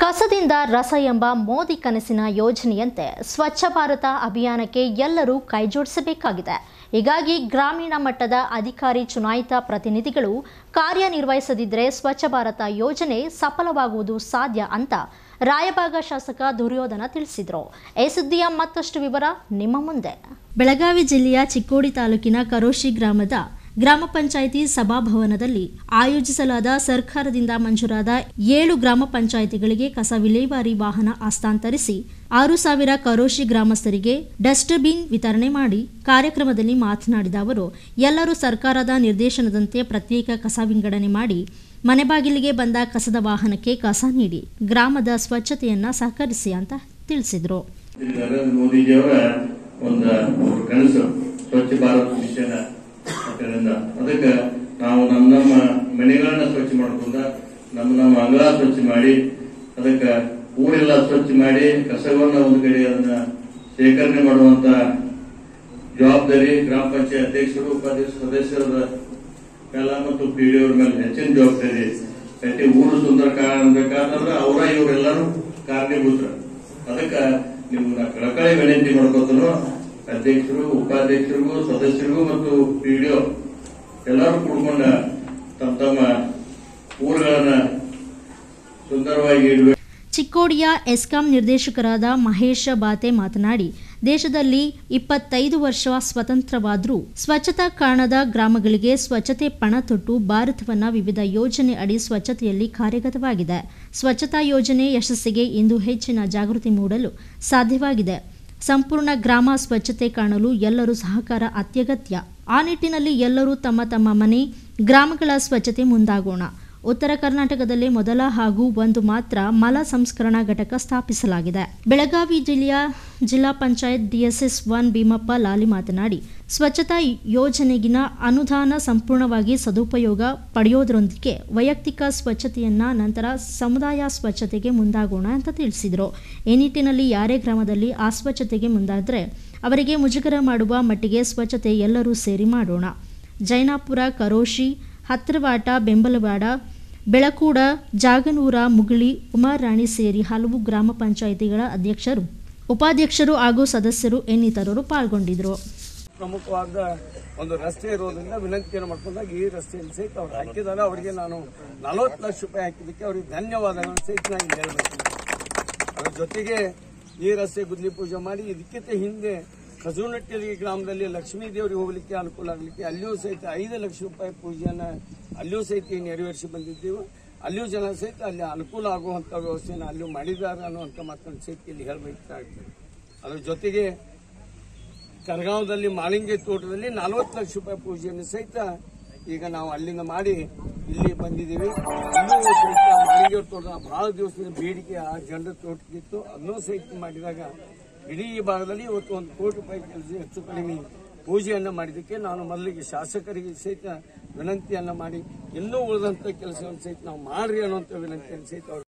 ಕಸದಿಂದ ರಸ ಎಂಬ ಮೋದಿ ಕನಸಿನ ಯೋಜನೆಯಂತೆ ಸ್ವಚ್ಛ ಭಾರತ ಅಭಿಯಾನಕ್ಕೆ ಎಲ್ಲರೂ ಕೈಜೋಡಿಸಬೇಕಾಗಿದೆ ಹೀಗಾಗಿ ಗ್ರಾಮೀಣ ಮಟ್ಟದ ಅಧಿಕಾರಿ ಚುನಾಯಿತ ಪ್ರತಿನಿಧಿಗಳು ಕಾರ್ಯನಿರ್ವಹಿಸದಿದ್ದರೆ ಸ್ವಚ್ಛ ಭಾರತ ಯೋಜನೆ ಸಫಲವಾಗುವುದು ಸಾಧ್ಯ ಅಂತ ರಾಯಬಾಗ ಶಾಸಕ ದುರ್ಯೋಧನ ತಿಳಿಸಿದರು ಈ ಸುದ್ದಿಯ ಮತ್ತಷ್ಟು ವಿವರ ನಿಮ್ಮ ಮುಂದೆ ಬೆಳಗಾವಿ ಜಿಲ್ಲೆಯ ಚಿಕ್ಕೋಡಿ ತಾಲೂಕಿನ ಕರೋಶಿ ಗ್ರಾಮದ ಗ್ರಾಮ ಪಂಚಾಯಿತಿ ಸಭಾಭವನದಲ್ಲಿ ಆಯೋಜಿಸಲಾದ ಸರ್ಕಾರದಿಂದ ಮಂಜೂರಾದ ಏಳು ಗ್ರಾಮ ಪಂಚಾಯಿತಿಗಳಿಗೆ ಕಸ ವಿಲೇವಾರಿ ವಾಹನ ಹಸ್ತಾಂತರಿಸಿ ಆರು ಸಾವಿರ ಕರೋಶಿ ಗ್ರಾಮಸ್ಥರಿಗೆ ಡಸ್ಟ್ಬಿನ್ ವಿತರಣೆ ಮಾಡಿ ಕಾರ್ಯಕ್ರಮದಲ್ಲಿ ಮಾತನಾಡಿದ ಅವರು ಎಲ್ಲರೂ ಸರ್ಕಾರದ ನಿರ್ದೇಶನದಂತೆ ಪ್ರತ್ಯೇಕ ಕಸ ವಿಂಗಡಣೆ ಮಾಡಿ ಮನೆ ಬಾಗಿಲಿಗೆ ಬಂದ ಕಸದ ವಾಹನಕ್ಕೆ ಕಸ ನೀಡಿ ಗ್ರಾಮದ ಸ್ವಚ್ಛತೆಯನ್ನ ಸಹಕರಿಸಿ ಅಂತ ತಿಳಿಸಿದರು ನರೇಂದ್ರ ಮೋದಿಜಿಯವರ ಒಂದು ಅವ್ರ ಕನಸು ಸ್ವಚ್ಛ ಭಾರತ್ ಮಿಷನ್ ಅದರಿಂದ ಅದಕ್ಕೆ ನಾವು ನಮ್ಮ ನಮ್ಮ ಮನೆಗಳನ್ನ ಸ್ವಚ್ಛ ಮಾಡ್ಕೊಂಡ ನಮ್ಮ ನಮ್ಮ ಅಂಗಳ ಸ್ವಚ್ಛ ಮಾಡಿ ಅದಕ್ಕೆ ಊರೆಲ್ಲ ಸ್ವಚ್ಛ ಮಾಡಿ ಕಸವನ್ನ ಒಂದು ಕಡೆ ಅದನ್ನ ಶೇಖರಣೆ ಮಾಡುವಂತ ಜವಾಬ್ದಾರಿ ಗ್ರಾಮ ಪಂಚಾಯತ್ ಅಧ್ಯಕ್ಷರು ಉಪಾಧ್ಯಕ್ಷ ಸದಸ್ಯರ ಎಲ್ಲ ಮತ್ತು ಪಿಡಿಒರ ಮೇಲೆ ಹೆಚ್ಚಿನ ಜವಾಬ್ದಾರಿ ಐತಿ ಊರು ಸುಂದರ ಕಾಣಬೇಕಾದ್ರೆ ಅವರ ಇವರೆಲ್ಲರೂ ಕಾರಣೀಭೂತರು ಅದಕ್ಕೆ ನಿಮ್ನ ಕಳಕಳಿ ವಿನಂತಿ ಮಾಡ್ಕೋತನು ಅಧ್ಯಕ್ಷರು ಉಪಾಧ್ಯಕ್ಷರಿಗೂ ಸದಸ್ಯರಿಗೂ ಮತ್ತು ಪಿಡಿಒ ಎಲ್ಲರೂ ಕೂಡ್ಕೊಂಡ ತಮ್ಮ ತಮ್ಮ ಊರುಗಳನ್ನ ಸುಂದರವಾಗಿ ಇಡಬೇಕು ಚಿಕ್ಕೋಡಿಯ ಎಸ್ಕಾಂ ನಿರ್ದೇಶಕರಾದ ಮಹೇಶ ಬಾತೆ ಮಾತನಾಡಿ ದೇಶದಲ್ಲಿ ಇಪ್ಪತ್ತೈದು ವರ್ಷ ಸ್ವತಂತ್ರವಾದರೂ ಸ್ವಚ್ಛತಾ ಕಾರಣದ ಗ್ರಾಮಗಳಿಗೆ ಸ್ವಚ್ಛತೆ ಪಣ ತೊಟ್ಟು ಭಾರತವನ್ನ ವಿವಿಧ ಯೋಜನೆ ಅಡಿ ಸ್ವಚ್ಛತೆಯಲ್ಲಿ ಕಾರ್ಯಗತವಾಗಿದೆ ಸ್ವಚ್ಛತಾ ಯೋಜನೆ ಯಶಸ್ಸಿಗೆ ಇಂದು ಹೆಚ್ಚಿನ ಜಾಗೃತಿ ಮೂಡಲು ಸಾಧ್ಯವಾಗಿದೆ ಸಂಪೂರ್ಣ ಗ್ರಾಮ ಸ್ವಚ್ಛತೆ ಕಾಣಲು ಎಲ್ಲರೂ ಸಹಕಾರ ಅತ್ಯಗತ್ಯ ಆ ನಿಟ್ಟಿನಲ್ಲಿ ಎಲ್ಲರೂ ತಮ್ಮ ತಮ್ಮ ಮನೆ ಗ್ರಾಮಗಳ ಸ್ವಚ್ಛತೆ ಮುಂದಾಗೋಣ ಉತ್ತರ ಕರ್ನಾಟಕದಲ್ಲಿ ಮೊದಲ ಹಾಗೂ ಒಂದು ಮಾತ್ರ ಮಲ ಸಂಸ್ಕರಣಾ ಘಟಕ ಸ್ಥಾಪಿಸಲಾಗಿದೆ ಬೆಳಗಾವಿ ಜಿಲ್ಲೆಯ ಜಿಲ್ಲಾ ಪಂಚಾಯತ್ ಡಿಎಸ್ಎಸ್ ಒನ್ ಭೀಮಪ್ಪ ಲಾಲಿ ಮಾತನಾಡಿ ಸ್ವಚ್ಛತಾ ಯೋಜನೆಗಿನ ಅನುದಾನ ಸಂಪೂರ್ಣವಾಗಿ ಸದುಪಯೋಗ ಪಡೆಯೋದರೊಂದಿಗೆ ವೈಯಕ್ತಿಕ ಸ್ವಚ್ಛತೆಯನ್ನ ನಂತರ ಸಮುದಾಯ ಸ್ವಚ್ಛತೆಗೆ ಮುಂದಾಗೋಣ ಅಂತ ತಿಳಿಸಿದರು ಈ ನಿಟ್ಟಿನಲ್ಲಿ ಯಾರೇ ಗ್ರಾಮದಲ್ಲಿ ಅಸ್ವಚ್ಛತೆಗೆ ಮುಂದಾದರೆ ಅವರಿಗೆ ಮುಜುಗರ ಮಾಡುವ ಮಟ್ಟಿಗೆ ಸ್ವಚ್ಛತೆ ಎಲ್ಲರೂ ಸೇರಿ ಮಾಡೋಣ ಜೈನಾಪುರ ಕರೋಶಿ ಹತ್ತಿರವಾಟ ಬೆಂಬಲವಾಡ ಬೆಳಕೂಡ ಜಾಗನೂರ ಮುಗುಳಿ ಉಮಾರಾಣಿ ಸೇರಿ ಹಲವು ಗ್ರಾಮ ಪಂಚಾಯಿತಿಗಳ ಅಧ್ಯಕ್ಷರು ಉಪಾಧ್ಯಕ್ಷರು ಹಾಗೂ ಸದಸ್ಯರು ಇನ್ನಿತರರು ಪಾಲ್ಗೊಂಡಿದ್ದರು ಪ್ರಮುಖವಾದ ಒಂದು ರಸ್ತೆ ಇರೋದ್ರಿಂದ ವಿನಂತಿಯನ್ನು ಮಾಡ್ಕೊಂಡಾಗ ಈ ರಸ್ತೆಯಲ್ಲಿ ಸಹಿತ ಅವ್ರು ಹಾಕಿದ್ದಾರೆ ಅವರಿಗೆ ನಾನು ನಲವತ್ತು ಲಕ್ಷ ರೂಪಾಯಿ ಹಾಕಿದ್ದಕ್ಕೆ ಅವರಿಗೆ ಧನ್ಯವಾದಗಳನ್ನು ಸಹಿತ ನಾನು ಹೇಳಬೇಕು ಅದರ ಜೊತೆಗೆ ಈ ರಸ್ತೆ ಗುದ್ಲಿ ಪೂಜೆ ಮಾಡಿ ಇದಕ್ಕಿಂತ ಹಿಂದೆ ಖಜೂನಟ್ಟಿ ಗ್ರಾಮದಲ್ಲಿ ಲಕ್ಷ್ಮೀ ದೇವರಿಗೆ ಹೋಗ್ಲಿಕ್ಕೆ ಅನುಕೂಲ ಆಗಲಿಕ್ಕೆ ಅಲ್ಲಿಯೂ ಸಹಿತ ಐದು ಲಕ್ಷ ರೂಪಾಯಿ ಪೂಜೆಯನ್ನ ಅಲ್ಲಿಯೂ ಸಹಿತ ನೆರವೇರಿಸಿ ಬಂದಿದ್ದೇವೆ ಅಲ್ಲಿಯೂ ಜನ ಸಹಿತ ಅಲ್ಲಿ ಅನುಕೂಲ ಆಗುವಂತ ವ್ಯವಸ್ಥೆಯನ್ನು ಅಲ್ಲಿಯೂ ಮಾಡಿದ್ದಾರೆ ಅನ್ನುವಂಥ ಮಾತನ್ನು ಸಹಿತ ಇಲ್ಲಿ ಹೇಳಬೇಕಾಗ್ತದೆ ಅದರ ಜೊತೆಗೆ ಕರಗಾಂವದಲ್ಲಿ ಮಾಳಿಂಗೆ ತೋಟದಲ್ಲಿ ನಲವತ್ತು ಲಕ್ಷ ರೂಪಾಯಿ ಪೂಜೆಯನ್ನು ಸಹಿತ ಈಗ ನಾವು ಅಲ್ಲಿಂದ ಮಾಡಿ ಇಲ್ಲಿ ಬಂದಿದ್ದೀವಿ ಇಲ್ಲೂ ಸಹಿತ ಮಾಳಿಂಗೆ ತೋಟ ಬಹಳ ದಿವಸದ ಬೇಡಿಕೆ ಆ ಜನರ ತೋಟಕ್ಕಿತ್ತು ಅದನ್ನೂ ಸಹಿತ ಮಾಡಿದಾಗ ಇಡೀ ಭಾಗದಲ್ಲಿ ಇವತ್ತು ಒಂದು ಕೋಟಿ ರೂಪಾಯಿ ಕೆಲಸ ಹೆಚ್ಚು ಕಡಿಮೆ ಪೂಜೆಯನ್ನು ಮಾಡಿದ್ದಕ್ಕೆ ನಾನು ಮೊದಲಿಗೆ ಶಾಸಕರಿಗೆ ಸಹಿತ ವಿನಂತಿಯನ್ನ ಮಾಡಿ ಇನ್ನೂ ಉಳಿದಂತ ಕೆಲಸವನ್ನು ಸಹಿತ ನಾವು ಮಾಡ್ರಿ ಅನ್ನುವಂಥ ವಿನಂತಿಯನ್ನು ಸಹಿತ ಅವ್ರು